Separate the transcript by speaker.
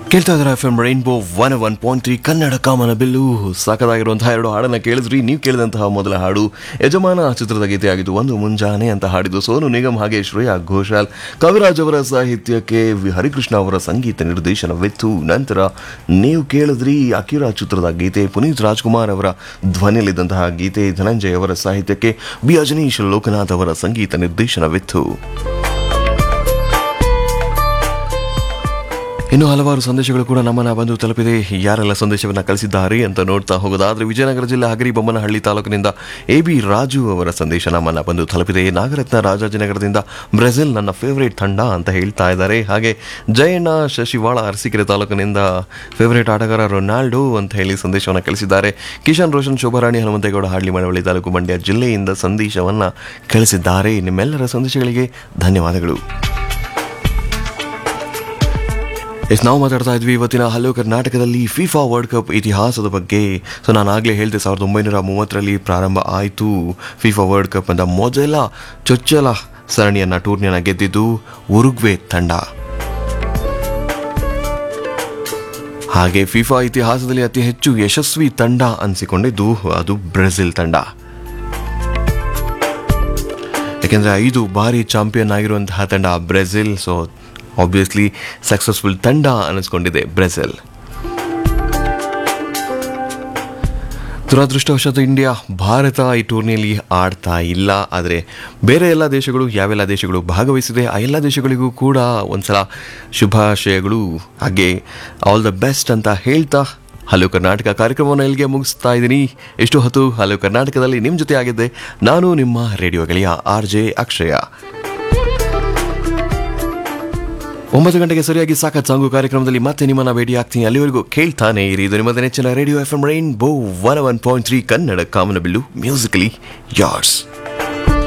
Speaker 1: ಕೇಳ್ತಾ ಇದ್ದಾರೆ F M rainbow one one point three Kannada ಕಾಮನ ಬಿಲ್ಲು ಸಾಕದಾಗಿರುವಂತಹ ಎರಡು ಹಾಡನ್ನು ಕೇಳಿದ್ರಿ ನೀವು ಕೇಳಿದಂತಹ ಮೊದಲ ಹಾಡು ಯಜಮಾನ ಚಿತ್ರದ ಗೀತೆ ಆಗಿದ್ದು ಒಂದು ಮುಂಜಾನೆ ಅಂತ ಹಾಡಿದ್ದು ಸೋನು ನಿಗಮ್ ಹಾಗೆ ಶ್ರೇಯಾ ಘೋಷಾಲ್ ಕವಿರಾಜ್ ಅವರ ಸಾಹಿತ್ಯಕ್ಕೆ ವಿ ಹರಿಕೃಷ್ಣ ಅವರ ಸಂಗೀತ ನಿರ್ದೇಶನವಿತ್ತು ನಂತರ ನೀವು ಕೇಳಿದ್ರಿ ಅಕಿರಾ ಚಿತ್ರದ ಗೀತೆ ಪುನೀತ್ ರಾಜ್ಕುಮಾರ್ ಅವರ ಧ್ವನಿಯಲ್ಲಿದ್ದಂತಹ ಗೀತೆ ಧನಂಜಯ್ ಅವರ ಸಾಹಿತ್ಯಕ್ಕೆ ಬಿ ಅಜನೀಶ್ ಲೋಕನಾಥ್ ಅವರ ಸಂಗೀತ ನಿರ್ದೇಶನವಿತ್ತು ಇನ್ನು ಹಲವಾರು ಸಂದೇಶಗಳು ಕೂಡ ನಮ್ಮನ್ನ ಬಂದು ತಲುಪಿದೆ ಯಾರೆಲ್ಲ ಸಂದೇಶವನ್ನು ಕಳಿಸಿದ್ದಾರೆ ಅಂತ ನೋಡ್ತಾ ಹೋಗೋದಾದ್ರೆ ವಿಜಯನಗರ ಜಿಲ್ಲೆ ಹಗರಿ ಬೊಮ್ಮನಹಳ್ಳಿ ತಾಲೂಕಿನಿಂದ ಎ ಬಿ ರಾಜು ಅವರ ಸಂದೇಶ ನಮ್ಮನ್ನ ಬಂದು ತಲುಪಿದೆ ನಾಗರತ್ನ ರಾಜಾಜಿನಗರದಿಂದ ಬ್ರೆಜಿಲ್ ನನ್ನ ಫೇವರೇಟ್ ತಂಡ ಅಂತ ಹೇಳ್ತಾ ಇದ್ದಾರೆ ಹಾಗೆ ಜಯಣ್ಣ ಶಶಿವಾಳ ಅರಸೀಕೆರೆ ತಾಲೂಕಿನಿಂದ ಫೇವರೇಟ್ ಆಟಗಾರ ರೊನಾಲ್ಡೋ ಅಂತ ಹೇಳಿ ಸಂದೇಶವನ್ನು ಕಳಿಸಿದ್ದಾರೆ ಕಿಶನ್ ರೋಷನ್ ಶೋಭಾರಾಣಿ ಹನುಮಂತೇಗೌಡ ಹಾಡ್ಲಿ ಮಳವಳ್ಳಿ ತಾಲೂಕು ಮಂಡ್ಯ ಜಿಲ್ಲೆಯಿಂದ ಸಂದೇಶವನ್ನ ಕಳಿಸಿದ್ದಾರೆ ನಿಮ್ಮೆಲ್ಲರ ಸಂದೇಶಗಳಿಗೆ ಧನ್ಯವಾದಗಳು ಎಸ್ ನಾವು ಮಾತಾಡ್ತಾ ಇದ್ವಿ ಇವತ್ತಿನ ಹಲೋ ಕರ್ನಾಟಕದಲ್ಲಿ ಫಿಫಾ ವರ್ಲ್ಡ್ ಕಪ್ ಇತಿಹಾಸದ ಬಗ್ಗೆ ಸೊ ನಾನು ಆಗಲೇ ಹೇಳಿದೆ ಸಾವಿರದ ಒಂಬೈನೂರ ಮೂವತ್ತರಲ್ಲಿ ಪ್ರಾರಂಭ ಆಯಿತು ಫಿಫಾ ವರ್ಲ್ಡ್ ಕಪ್ ಅಂತ ಮೊದಲ ಚೊಚ್ಚಲ ಸರಣಿಯನ್ನ ಟೂರ್ನಿಯನ್ನ ಗೆದ್ದಿದ್ದು ಉರುಗ್ವೆ ತಂಡ ಹಾಗೆ ಫಿಫಾ ಇತಿಹಾಸದಲ್ಲಿ ಅತಿ ಹೆಚ್ಚು ಯಶಸ್ವಿ ತಂಡ ಅನಿಸಿಕೊಂಡಿದ್ದು ಅದು ಬ್ರೆಜಿಲ್ ತಂಡ ಯಾಕೆಂದರೆ ಐದು ಬಾರಿ ಚಾಂಪಿಯನ್ ಆಗಿರುವಂತಹ ತಂಡ ಬ್ರೆಜಿಲ್ ಸೊ ಆಬ್ವಿಯಸ್ಲಿ ಸಕ್ಸಸ್ಫುಲ್ ತಂಡ ಅನಿಸ್ಕೊಂಡಿದೆ ಬ್ರೆಜಿಲ್ ದುರದೃಷ್ಟವಶಾತ್ ಇಂಡಿಯಾ ಭಾರತ ಈ ಟೂರ್ನಿಯಲ್ಲಿ ಆಡ್ತಾ ಇಲ್ಲ ಆದರೆ ಬೇರೆ ಎಲ್ಲ ದೇಶಗಳು ಯಾವೆಲ್ಲ ದೇಶಗಳು ಭಾಗವಹಿಸಿದೆ ಆ ಎಲ್ಲ ದೇಶಗಳಿಗೂ ಕೂಡ ಒಂದ್ಸಲ ಶುಭಾಶಯಗಳು ಹಾಗೆ ಆಲ್ ದ ಬೆಸ್ಟ್ ಅಂತ ಹೇಳ್ತಾ ಹಲೋ ಕರ್ನಾಟಕ ಕಾರ್ಯಕ್ರಮವನ್ನು ಇಲ್ಲಿಗೆ ಮುಗಿಸ್ತಾ ಇದ್ದೀನಿ ಎಷ್ಟು ಹೊತ್ತು ಹಲೋ ಕರ್ನಾಟಕದಲ್ಲಿ ನಿಮ್ಮ ಜೊತೆ ಆಗಿದ್ದೆ ನಾನು ನಿಮ್ಮ ರೇಡಿಯೋ ಗೆಳೆಯ ಆರ್ ಜೆ ಅಕ್ಷಯ ಒಂಬತ್ತು ಗಂಟೆಗೆ ಸರಿಯಾಗಿ ಸಾಕತ್ ಸಾಂಗು ಕಾರ್ಯಕ್ರಮದಲ್ಲಿ ಮತ್ತೆ ನಿಮ್ಮನ್ನ ಭೇಟಿ ಆಗ್ತೀನಿ ಅಲ್ಲಿವರೆಗೂ ಕೇಳ್ತಾನೆ ಇರಿ ಇದು ನಿಮ್ಮ ನೆಚ್ಚಿನ radio F M rainbow one one point three Kannada ಕಾಮನಬಿಲ್ಲು ಮ್ಯೂಸಿಕಲಿ ಯಾರ್ಸ್